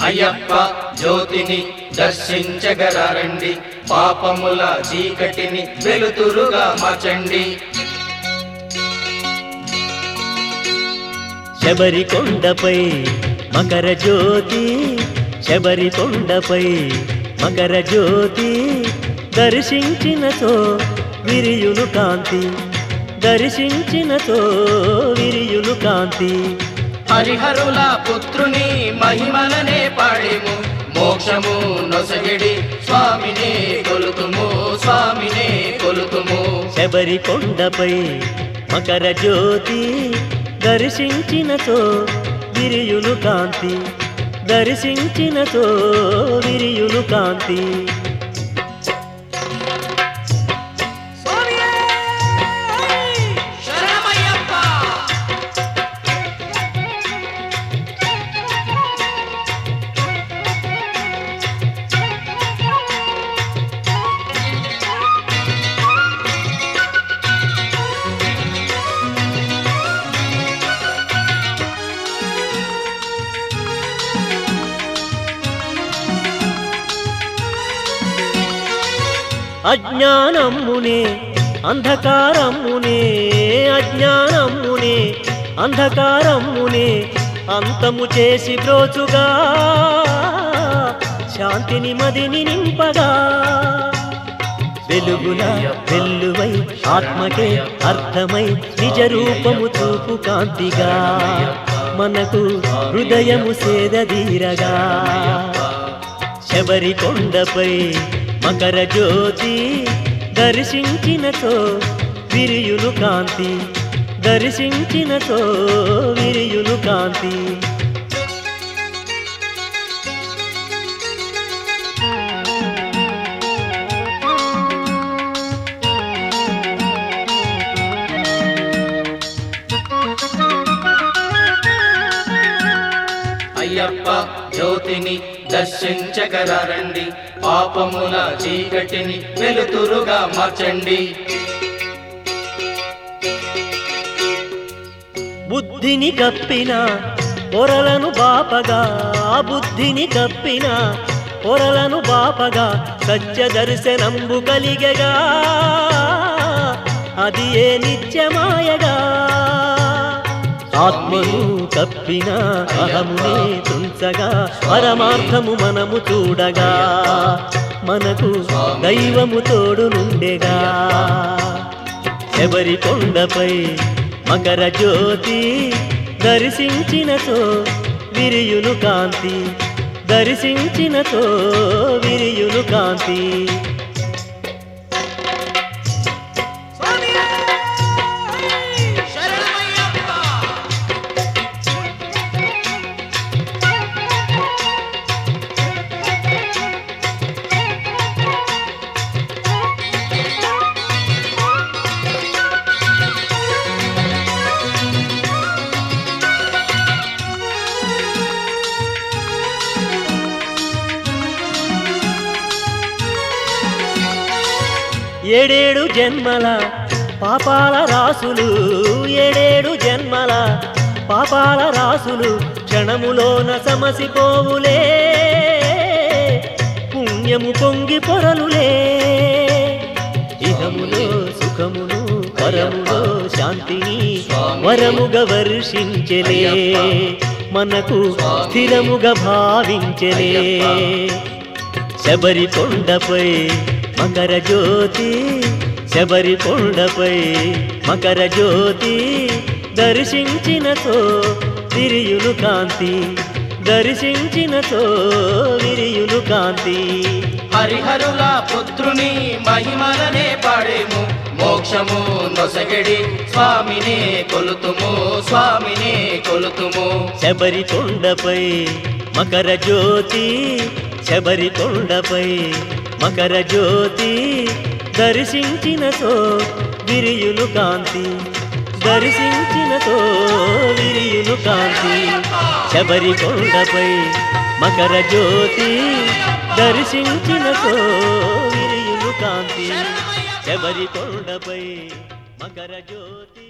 అయ్యప్ప జ్యోతిని దర్శించగరండి పాపముల చీకటిని వెలుతురుగా మార్చండి శబరి కొండపై మకర జ్యోతి శబరి కొండపై మకర జ్యోతి దర్శించినతో విరియులు కాంతి దర్శించినతో విరియులు కాంతి హరిహరుల పుత్రుని మహిమలనే పాడేము మోక్షము నొసగిడి స్వామినే కొలుతుము స్వామినే కొలుతుము శబరి కొండపై మకర జ్యోతి దర్శించినతో విరియులు కాంతి దర్శించినతో విరియులు కాంతి శరణమయ్యప్ప అజ్ఞానమ్మునే అంధకారమ్మునే అజ్ఞానమ్మునే అంధకారమ్మునే అంతము చేసి బ్రోచుగా శాంతిని మదిని నింపగా వెలుగుల వెల్లువై ఆత్మకే అర్థమై నిజ రూపము చూపు కాంతిగా మనకు హృదయము సేదదీరగా శబరి కొండపై మకర జ్యోతి దర్శించినతో విరియులు కాంతి దర్శించినతో విరియులు కాంతి అయ్యప్ప జ్యోతిని దర్శించగరండి పాపముల చీకటిని వెలుతురుగా మార్చండి బుద్ధిని కప్పిన పొరలను బాపగా బుద్ధిని కప్పిన పొరలను బాపగా సత్య దర్శనంబు కలిగగా అది ఏ నిత్యమాయగా ఆత్మను కప్పిన అహమునే తుంచగా పరమార్థము మనము చూడగా మనకు దైవము తోడు నుండెగా శబరి కొండపై మకర జ్యోతి దర్శించినతో విరియులు కాంతి దర్శించినతో విరియులు కాంతి ఏడేడు జన్మల పాపాల రాసులు ఏడేడు జన్మల పాపాల రాసులు క్షణములోన సమసిపోవులే పుణ్యము పొంగి పొరలులే ఇహములో సుఖమును పరములో శాంతిని వరముగా వర్షించలే మనకు స్థిరముగా భావించలే శబరి కొండపై మకర జ్యోతి శబరి కొండపై మకర జ్యోతి దర్శించినతో విరియులు కాంతి దర్శించినతో విరియులు కాంతి హరిహరుల పుత్రుని మహిమలనే పాడేము మోక్షము నొసగడి స్వామినే కొలుతుము స్వామినే కొలుతుము శబరి కొండపై మకర జ్యోతి శబరి కొండపై మకర జ్యోతి దర్శించినతో విరియులు కాంతి దర్శించినతో విరియులు కాంతి శబరి కొండపై మకర జ్యోతి దర్శించినతో విరియులు కాంతి శబరి కొండపై మకర జ్యోతి